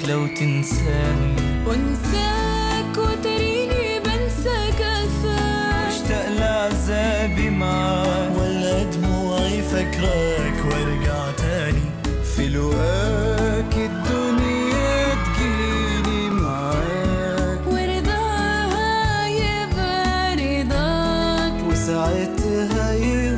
لو تنساني وانساك وتريني بنسى كثر اشتاق لعذابي معاك ولا دموعي فكرك وارجع تاني في لقاك الدنيا تجيني معاك ورضاها يبقى رضاك وساعتها يبقى